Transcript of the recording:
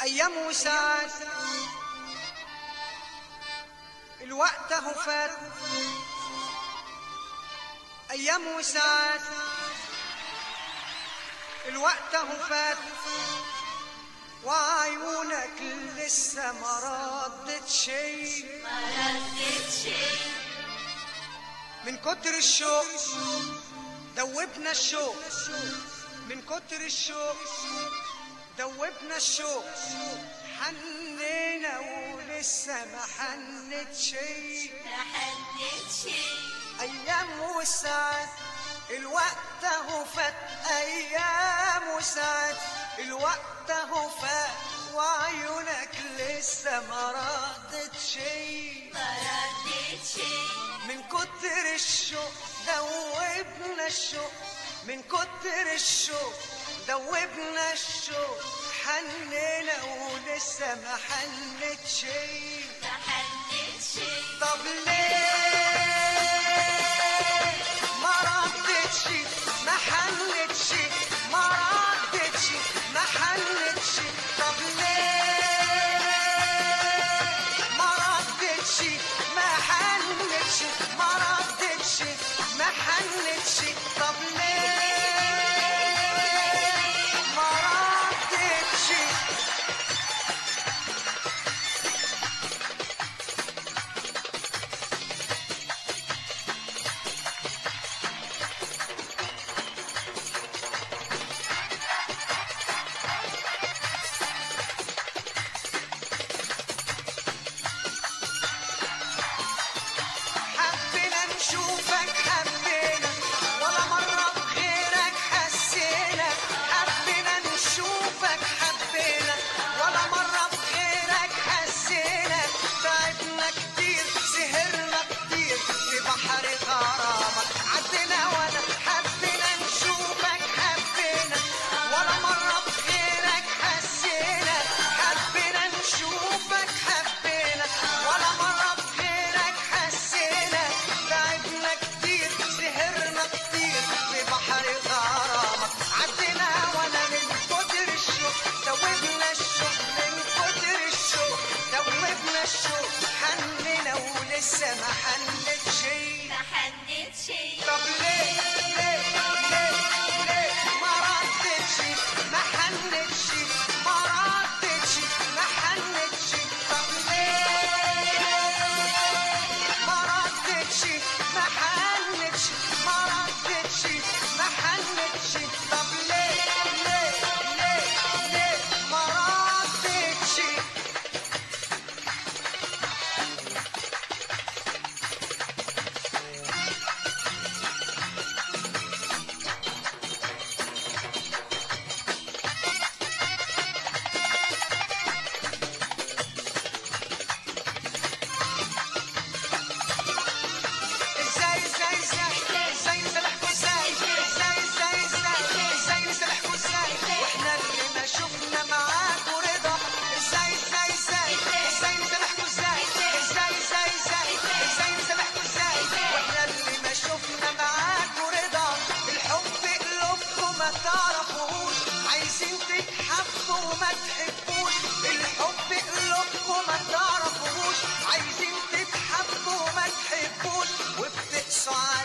ايام وساعات الوقت اهو فات ايام وساعات الوقت اهو فات وعيونك لسه ما ردت شي ما ردت شي من كتر الشوق دوبنا الشوق من كتر الشوق دوبنا الشوق حنينا ولسه ما حنت شي ما حدت شي ايام وساعات الوقت اهو فات ايام وساعات الوقت اهو فات وعيونك لسه ما ردت شي ما ردت شي من كتر الشوق دوبنا الشوق من كتر الشوق دوبنا الشوق حنينا ولسه ما حنت شي ما حدت شي طب ليه ما ردتش ما حنتش ما ردتش ما حنتش طب ليه ما ردتش ما حنتش ما ردتش ما حنتش طب ليه ما ردتش حبينا نشوفك حبينا ولا مرة بغيرك حسينا حبينا نشوفك حبينا ولا مرة بغيرك حسينا تعبنا كتير سهرنا كتير في بحر غرامك عدينا ولا حبينا نشوفك حبينا ولا مرة بغيرك حسينا حبينا نشوفك حبينا ولا مرة بغيرك حسينا تعبنا كتير سهرنا كتير في بحر غرامك عدينا وانا من كتر الشوق دوبنا الشوق من كتر الشوق دوبنا الشوق حنينا ولسه ما حنت شي ما حدت شي طب ليه ليه ليه ليه ما ردتش ما حنتش ما ردتش ما حنتش طب ليه ما ردتش ما حنتش ما ردتش ما حنتش طب ليه ليه ليه ليه ما ردتش ازاي ازاي ازاي ازاي نسامحكوا ازاي ازاي ازاي ازاي ازاي نسامحكوا ازاي واحنا اللي ما شفنا معاكوا رضا ازاي ازاي ازاي ازاي نسامحكوا ازاي ازاي ازاي ازاي ازاي نسامحكوا ازاي واحنا اللي ما شفنا معاكوا رضا الحب قلوبكم ما تعرفوش عايزين تتحبوا وما تحبوش الحب قلوبكم ما تعرفوش عايزين تتحبوا وما تحبوش وبتقسوا